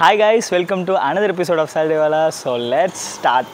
Hi guys, welcome to another episode of Saldevala. So let's start.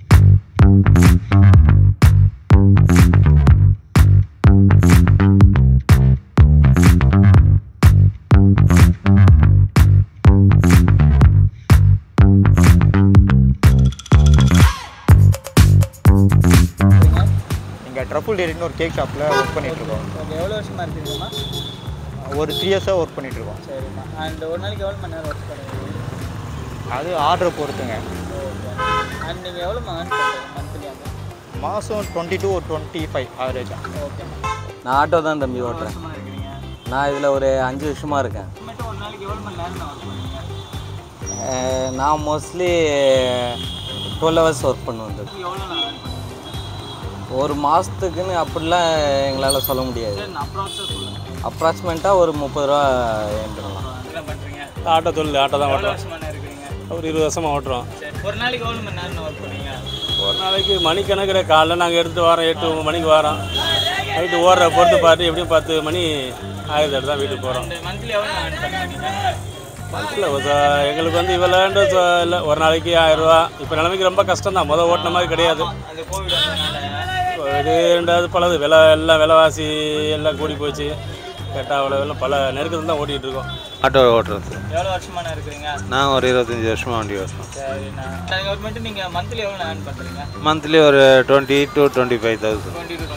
இங்கே ட்ரஃபுல் டேரின்னு ஒரு cake ஷாப்பில் work பண்ணிகிட்ருக்கோம் okay எவ்வளோ வருஷமாக இருக்கீங்கம்மா ஒரு த்ரீ இயர்ஸாக ஒர்க் பண்ணிகிட்ருக்கோம் சரிம்மா அண்ட் ஒரு நாளைக்கு எவ்வளோ மணி நேரம் ஒர்க் பண்ணுவீங்க அது ஆர்டரை பொறுத்துங்க ஓகே அண்ட் நீங்கள் எவ்வளோ ஏர்ன் பண்ணுறீங்க மந்த்லி அந்த மாதம் டுவெண்ட்டி டூ டுவெண்ட்டி ஃபைவ் ஆவரேஜாக ஓகேம்மா நான் ஆட்டோ தான் தம்பி ஓட்டுறேன் வருஷமாக இருக்கிறீங்க நான் இதில் ஒரு அஞ்சு வருஷமாக இருக்கேன் மட்டும் ஒரு நாளைக்கு எவ்வளோ மணி நேரம் ஒர்க் பண்ணுவீங்க அஹ் நான் மோஸ்ட்லி டுவெல் ஹவர்ஸ் ஒர்க் பண்ணுவேன் தம்பி. எவ்வளோ நான் ஏர்ன் பண்ணுவீங்க ஒரு மாதத்துக்குன்னு அப்படிலாம் எங்களால் சொல்ல முடியாது சரி நான் அப்ராக்ஸாக சொல்லுங்கள் அப்ராக்சிமேட்டாக ஒரு முப்பது ரூபா ஏந்துடலாம் என்ன பண்ணுறீங்க ஆட்டோ தொழில் ஆட்டோ தான் எவ்வளோ ஓட்டுறோம் வருஷமாக இருக்கிறீங்க ஒரு இருபது வருஷமாக ஓட்டுறோம் சரி ஒரு நாளைக்கு எவ்வளோ மணி நேரம் ஒர்க் பண்ணுவீங்க ஒரு நாளைக்கு மணிக்கணக்கில் காலைல நாங்கள் எடுத்து வரோம் எட்டு ஒன்பது மணிக்கு வரோம் நைட்டு ஓடுற பொறுத்து பார்த்து எப்படியும் பத்து மணி ஆயிரத்தி தான் வீட்டுக்கு போகிறோம் இந்த மந்த்லி எவ்வளோ ஏர்ன் பண்ணுவீங்க மந்தில் எங்களுக்கு வந்து இவ்வளோன்ற இல்லை ஒரு நாளைக்கு ஆயிரரூவா இப்போ நிலைமைக்கு ரொம்ப கஷ்டம் தான் முதல் ஓட்டின மாதிரி கிடையாது அந்த கோவிட் வந்ததுனால இது ரெண்டாவது பலது விலை எல்லாம் விலைவாசி எல்லாம் கூடி போச்சு கேட்டால் அவ்வளோ எல்லாம் பல நெருக்கத்தில் தான் ஓட்டிகிட்டு இருக்கோம் ஆட்டோ ஓட்டுறது எவ்வளோ வருஷமான இருக்கிறீங்க நான் ஒரு இருபத்தஞ்சி வருஷமாக வண்டி ஓட்டுறேன் சரிண்ணா கவர்மெண்ட் நீங்கள் மந்த்லி எவ்வளோ ஏர்ன் பண்ணுறீங்க மந்த்லி ஒரு twenty to twenty five thousand twenty two